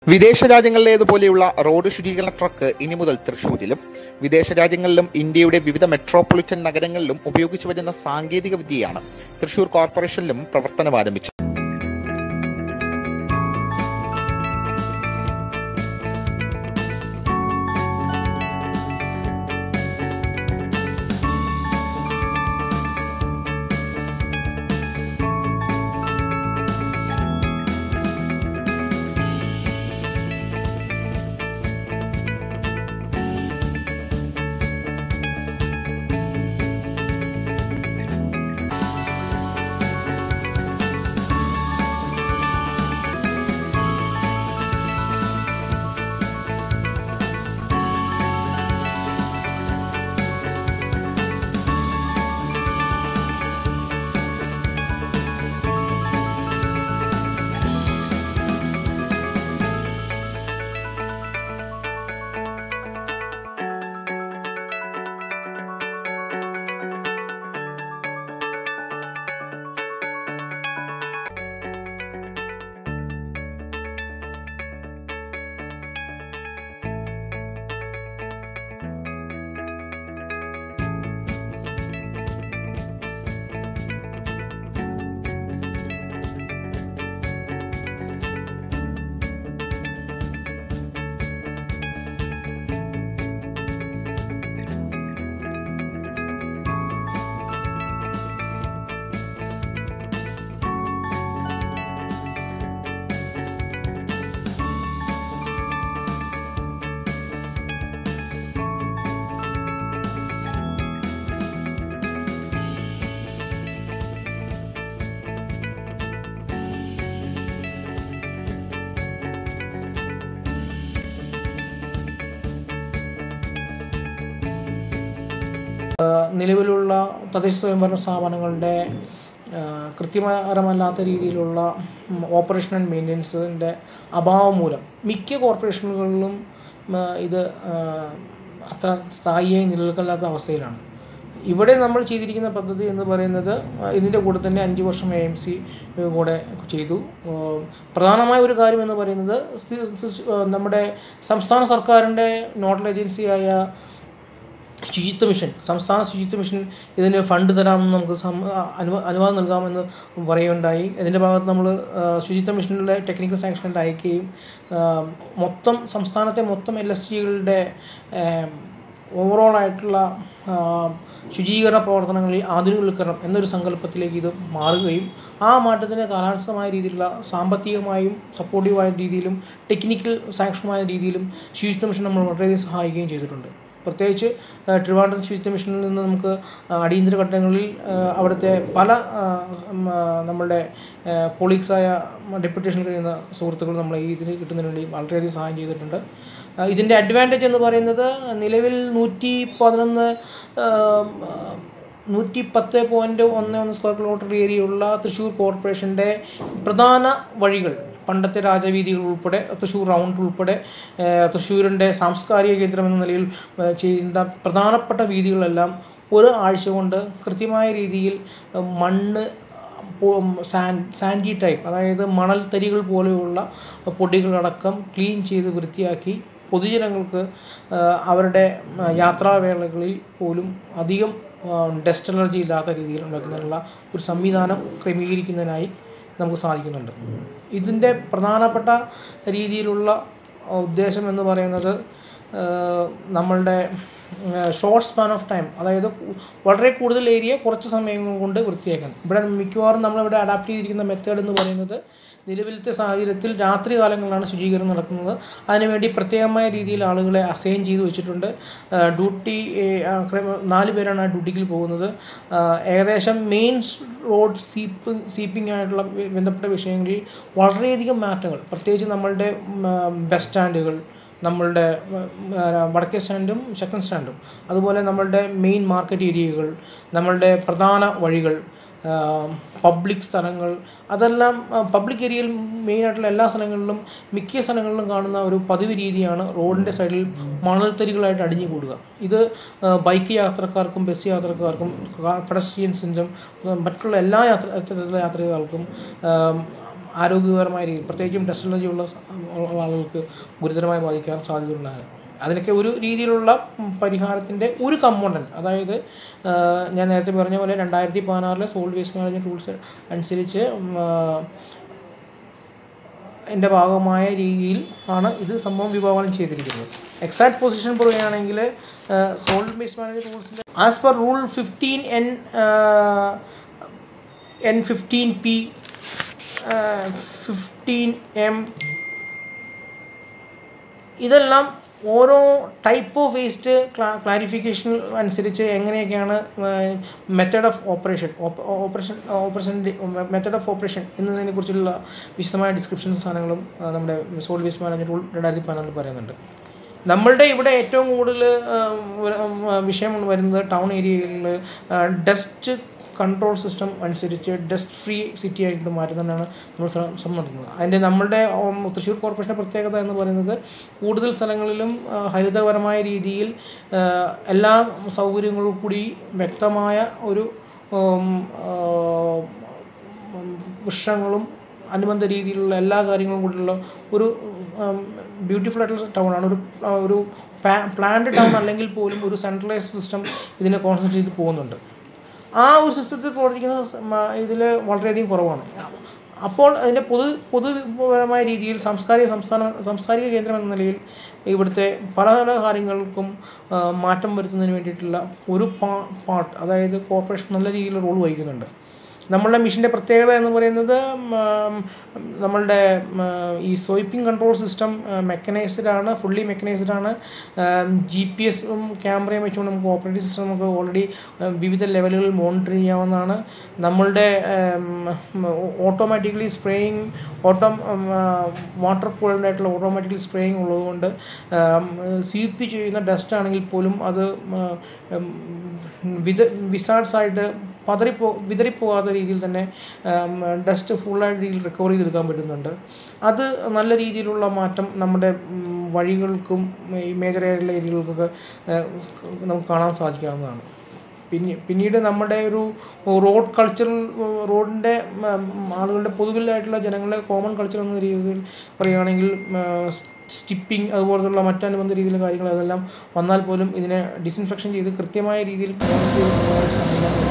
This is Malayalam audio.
വിദേശ രാജ്യങ്ങളിലേതുപോലെയുള്ള റോഡ് ശുചീകരണ ട്രക്ക് ഇനി മുതൽ തൃശൂരിലും വിദേശ രാജ്യങ്ങളിലും ഇന്ത്യയുടെ വിവിധ മെട്രോപൊളിറ്റൻ നഗരങ്ങളിലും ഉപയോഗിച്ചു വരുന്ന സാങ്കേതിക വിദ്യയാണ് തൃശൂർ കോർപ്പറേഷനിലും പ്രവർത്തനം ആരംഭിച്ചത് നിലവിലുള്ള തദ്ദേശ സ്വയംഭരണ സ്ഥാപനങ്ങളുടെ ആ, കൃത്യപരമല്ലാത്ത രീതിയിലുള്ള ഉം, ഓപ്പറേഷൻ ആൻഡ് മെയിൻ്റനൻസിൻ്റെ അഭാവം മൂലം മിക്ക കോർപ്പറേഷനുകളിലും ആ, ഇത് ആ, അത്ര സ്ഥായിയായി നിലനിൽക്കാത്ത അവസ്ഥയിലാണ് ഇവിടെ നമ്മൾ ചെയ്തിരിക്കുന്ന പദ്ധതി എന്ന് പറയുന്നത് ആ, ഇതിൻ്റെ കൂടെ തന്നെ അഞ്ച് വർഷം എ എം സി കൂടെ ചെയ്തു ആ, പ്രധാനമായ ഒരു കാര്യം എന്ന് പറയുന്നത് സ്ഥി- സ്ഥി- ആ, നമ്മുടെ സംസ്ഥാന സർക്കാരിൻ്റെ നോഡൽ ഏജൻസിയായ ശുചിത്വ മിഷൻ സംസ്ഥാന ശുചിത്വ മിഷൻ ഇതിന് ഫണ്ട് തരാമെന്ന് നമുക്ക് സം അനുവ അനുവാദം നൽകാമെന്ന് പറയുകയുണ്ടായി ഇതിൻ്റെ ഭാഗത്ത് നമ്മൾ ശുചിത്വ മിഷനിലെ ടെക്നിക്കൽ സാങ്ഷൻ അയക്കുകയും ആ, മൊത്തം സംസ്ഥാനത്തെ മൊത്തം എൽ എസ് ജികളുടെ ഓവറോൾ ആയിട്ടുള്ള ആ, ശുചീകരണ പ്രവർത്തനങ്ങളിൽ ആധുനികവൽക്കരണം എന്നൊരു സങ്കല്പത്തിലേക്ക് ഇത് മാറുകയും ആ മാറ്റത്തിന് കാലാനുസൃതമായ രീതിയിലുള്ള സാമ്പത്തികമായും സപ്പോർട്ടീവായ രീതിയിലും ടെക്നിക്കൽ സാങ്ഷനുമായ രീതിയിലും ശുചിത്വ മിഷൻ നമ്മൾ വളരെയധികം സഹായിക്കുകയും ചെയ്തിട്ടുണ്ട് പ്രത്യേകിച്ച് ആ, ട്രിവാൻഡ്രം ശുചിത്വ മിഷനിൽ നിന്ന് നമുക്ക് ആ, അടിയന്തര ഘട്ടങ്ങളിൽ ആ, അവിടുത്തെ പല ആ, ഉം, ആ, നമ്മളുടെ കൊളീഗ്സായ ഡെപ്യൂട്ടേഷൻ കഴിയുന്ന സുഹൃത്തുക്കൾ നമ്മളെ ഈ ഇതിന് കിട്ടുന്നതിന് വേണ്ടി വളരെയധികം സഹായം ചെയ്തിട്ടുണ്ട് ആ, ഇതിൻ്റെ അഡ്വാൻറ്റേജ് എന്ന് പറയുന്നത് നിലവിൽ നൂറ്റി പതിനൊന്ന് നൂറ്റി പത്ത് പോയിൻറ്റ് ഒന്ന് ഒന്ന് സ്ക്വയർ കിലോമീറ്റർ ഏരിയയുള്ള തൃശ്ശൂർ കോർപ്പറേഷൻ്റെ പ്രധാന വഴികൾ പണ്ടത്തെ രാജവീതികൾ ഉൾപ്പെടെ തൃശ്ശൂർ റൗണ്ട് ഉൾപ്പെടെ ഏഹ്, തൃശ്ശൂരിൻ്റെ സാംസ്കാരിക കേന്ദ്രം എന്ന നിലയിൽ ഏഹ്, ചെയ്യുന്ന പ്രധാനപ്പെട്ട വീതികളെല്ലാം ഒരു ആഴ്ച കൊണ്ട് കൃത്യമായ രീതിയിൽ ഏഹ്, മണ്ണ് പൊ- സാൻ സാൻഡി ടൈപ്പ് അതായത് മണൽത്തരികൾ പോലെയുള്ള പൊടികളടക്കം ക്ലീൻ ചെയ്ത് വൃത്തിയാക്കി പൊതുജനങ്ങൾക്ക് ആ, അവരുടെ ആ, യാത്രാവേളകളിൽ പോലും അധികം ഡസ്റ്റ് അലർജി ഇല്ലാത്ത രീതിയിൽ ഉണ്ടാക്കുന്നതിനുള്ള ഒരു സംവിധാനം ക്രമീകരിക്കുന്നതിനായി നമുക്ക് സാധിക്കുന്നുണ്ട് ഇതിൻ്റെ പ്രധാനപ്പെട്ട രീതിയിലുള്ള ആ, ഉദ്ദേശം എന്ന് പറയുന്നത് ആ, നമ്മളുടെ ഷോർട്ട് സ്പാൻ ഓഫ് ടൈം അതായത് കു- വളരെ കൂടുതൽ ഏരിയ കുറച്ച് സമയം കൊണ്ട് വൃത്തിയാക്കാൻ ഇവിടെ മിക്കവാറും നമ്മളിവിടെ അഡാപ്റ്റ് ചെയ്തിരിക്കുന്ന മെത്തേഡ് എന്ന് പറയുന്നത് നിലവിലത്തെ സാഹചര്യത്തിൽ രാത്രി കാലങ്ങളിലാണ് ശുചീകരണം നടക്കുന്നത് അതിനുവേണ്ടി പ്രത്യേകമായ രീതിയിൽ ആളുകളെ അസൈൻ ചെയ്ത് വെച്ചിട്ടുണ്ട് ആ, ഡ്യൂട്ടി ഏ, ആ, ക്രമ- നാല് പേരാണ് ആ ഡ്യൂട്ടിക്ക് പോകുന്നത് ആ, ഏകദേശം മെയിൻ റോഡ് സീപ്പ് സീപ്പിംഗ് ആയിട്ടുള്ള ബ- ബന്ധപ്പെട്ട വിഷയങ്ങളിൽ വളരെയധികം മാറ്റങ്ങൾ പ്രത്യേകിച്ച് നമ്മളുടെ ബസ് സ്റ്റാൻഡുകൾ നമ്മളുടെ ഉം, ആ, വടക്കേ സ്റ്റാൻഡും സെക്കൻഡ് സ്റ്റാൻഡും അതുപോലെ നമ്മളുടെ മെയിൻ മാർക്കറ്റ് ഏരിയകൾ നമ്മളുടെ പ്രധാന വഴികൾ പബ്ലിക് സ്ഥലങ്ങൾ അതെല്ലാം പബ്ലിക് ഏരിയയിൽ മെയിനായിട്ടുള്ള എല്ലാ സ്ഥലങ്ങളിലും മിക്ക സ്ഥലങ്ങളിലും കാണുന്ന ഒരു പതിവ് രീതിയാണ് റോഡിൻ്റെ സൈഡിൽ മണൽത്തരികളായിട്ട് അടിഞ്ഞു കൂടുക ഇത് ആ, ബൈക്ക് യാത്രക്കാർക്കും ബസ് യാത്രക്കാർക്കും പെഡസ്ട്രിയൻസിനും മറ്റുള്ള എല്ലാ യാത്ര തരത്തിലുള്ള യാത്രികർക്കും ആ, ആരോഗ്യപരമായ രീതി പ്രത്യേകിച്ചും ഡസ്റ്റ് അലർജി ഉള്ള സ- ഉള്ള ആളുകൾക്ക് ഗുരുതരമായി ബാധിക്കാൻ സാധ്യതയുള്ളതാണ് അതിനൊക്കെ ഒരു രീതിയിലുള്ള ഉം, പരിഹാരത്തിൻ്റെ ഒരു കമ്പോണൻറ്റ് അതായത് ആ, ഞാൻ നേരത്തെ പറഞ്ഞ പോലെ രണ്ടായിരത്തി പതിനാറിലെ സോൾഡ് വേസ്റ്റ് മാനേജ്മെൻറ്റ് റൂൾസ് അനുസരിച്ച് ഉം, ആ, എൻ്റെ ഭാഗമായ രീതിയിൽ ആണ് ഇത് സംഭവം വിഭാവനം ചെയ്തിരിക്കുന്നത് എക്സാക്ട് പൊസിഷൻ പറയുകയാണെങ്കിൽ സോൾഡ് വേസ്റ്റ് മാനേജ്മെൻറ്റ് റൂൾസിൻ്റെ as per rule fifteen N N fifteen P fifteen M ഇതെല്ലാം ഓരോ ടൈപ്പ് ഓഫ് വേസ്റ്റ് ക്ലാരിഫിക്കേഷൻ അനുസരിച്ച് എങ്ങനെയൊക്കെയാണ് method of operation operation operation method of operation എന്നതിനെ കുറിച്ചുള്ള വിശദമായ ഡിസ്ക്രിപ്ഷനും സാധനങ്ങളും ആ, നമ്മുടെ സോൾഡ് വേസ്റ്റ് മാനേജ്മെൻറ്റ് റൂൾ രണ്ടായിരത്തി പതിനാലിൽ പറയുന്നുണ്ട് നമ്മളുടെ ഇവിടെ ഏറ്റവും കൂടുതൽ ആ, ഒരു, ആ, വിഷയം വരുന്നത് ടൗൺ ഏരിയകളിൽ ഡസ്റ്റ് കൺട്രോൾ സിസ്റ്റം അനുസരിച്ച് ഡസ്റ്റ് ഫ്രീ സിറ്റി ആയിട്ട് മാറ്റുന്നതാണ് നമ്മൾ ശ്രമം നടത്തുന്നത് അതിൻ്റെ നമ്മളുടെ ഉം, തൃശ്ശൂർ കോർപ്പറേഷൻ്റെ പ്രത്യേകത എന്ന് പറയുന്നത് കൂടുതൽ സ്ഥലങ്ങളിലും ആ, ഹരിതപരമായ രീതിയിൽ ആ, എല്ലാ സൗകര്യങ്ങളും കൂടി വ്യക്തമായ ഒരു ഉം, ആ, ഉം, വൃക്ഷങ്ങളും അനുബന്ധ രീതിയിലുള്ള എല്ലാ കാര്യങ്ങളും കൂടിയുള്ള ഒരു ബ്യൂട്ടിഫുൾ ആയിട്ടുള്ള ടൗൺ ആണ് ഒരു ആ, ഒരു പ്ലാൻഡ് ടൗൺ അല്ലെങ്കിൽ പോലും ഒരു സെൻട്രലൈസ്ഡ് സിസ്റ്റം ഇതിനെ കോൺസെൻട്രേറ്റ് ചെയ്ത് പോകുന്നുണ്ട് ആ ഒരു സിസ്റ്റത്തിൽ പ്രവർത്തിക്കുന്ന ഇതിൽ വളരെയധികം കുറവാണ് അപ്പോൾ അതിൻ്റെ പൊതു പൊതുപരമായ രീതിയിൽ സാംസ്കാരിക സംസ്ഥാന സാംസ്കാരിക കേന്ദ്രം എന്ന നിലയിൽ ഇവിടുത്തെ പല പല കാര്യങ്ങൾക്കും ആ, മാറ്റം വരുത്തുന്നതിന് വേണ്ടിയിട്ടുള്ള ഒരു പാ പാർട്ട് അതായത് കോർപ്പറേഷൻ നല്ല രീതിയിൽ റോൾ വഹിക്കുന്നുണ്ട് നമ്മളുടെ മിഷൻ്റെ പ്രത്യേകത എന്ന് പറയുന്നത് ഉം, നമ്മളുടെ ഉം, ഈ സ്വൈപ്പിംഗ് കൺട്രോൾ സിസ്റ്റം മെക്കനൈസ്ഡ് ആണ് ഫുള്ളി മെക്കനൈസ്ഡ് ആണ് ജി പി എസും ക്യാമറയും വെച്ചുകൊണ്ട് നമുക്ക് ഓപ്പറേറ്റിംഗ് സിസ്റ്റം നമുക്ക് ഓൾറെഡി വിവിധ ലെവലുകളിൽ മോണിറ്റർ ചെയ്യാവുന്നതാണ് നമ്മളുടെ automatically spraying auto water coolant ആയിട്ടുള്ള ഓട്ടോമാറ്റിക്കലി സ്പ്രേയിങ് ഉള്ളതുകൊണ്ട് സി പി ചെയ്യുന്ന ഡസ്റ്റ് ആണെങ്കിൽ പോലും അത് ഉം, വിത വിസാർഡ്സ് ആയിട്ട് പതറിപ്പോ വിതറിപ്പോകാത്ത രീതിയിൽ തന്നെ ഡസ്റ്റ് ഫുള്ളായിട്ട് രീതിയിൽ റിക്കവർ ചെയ്തെടുക്കാൻ പറ്റുന്നുണ്ട് അത് നല്ല രീതിയിലുള്ള മാറ്റം നമ്മുടെ ഉം, വഴികൾക്കും ഈ മേജർ ആയിട്ടുള്ള ഏരിയകൾക്കൊക്കെ ഏഹ്, നമുക്ക് കാണാൻ സാധിക്കാവുന്നതാണ് പിന്നെ പിന്നീട് നമ്മുടെ ഒരു റോഡ് കൾച്ചറൽ റോഡിൻ്റെ ആളുകളുടെ പൊതുവിലായിട്ടുള്ള ജനങ്ങളുടെ കോമൺ കൾച്ചർ എന്ന രീതിയിൽ പറയുകയാണെങ്കിൽ സ്റ്റിപ്പിംഗ് അതുപോലത്തുള്ള മറ്റനുബന്ധ രീതിയിലുള്ള കാര്യങ്ങൾ അതെല്ലാം വന്നാൽ പോലും ഇതിനെ ഡിസിൻഫെക്ഷൻ ചെയ്ത് കൃത്യമായ രീതിയിൽ monitor ചെയ്ത് പോകാൻ സാധിക്കും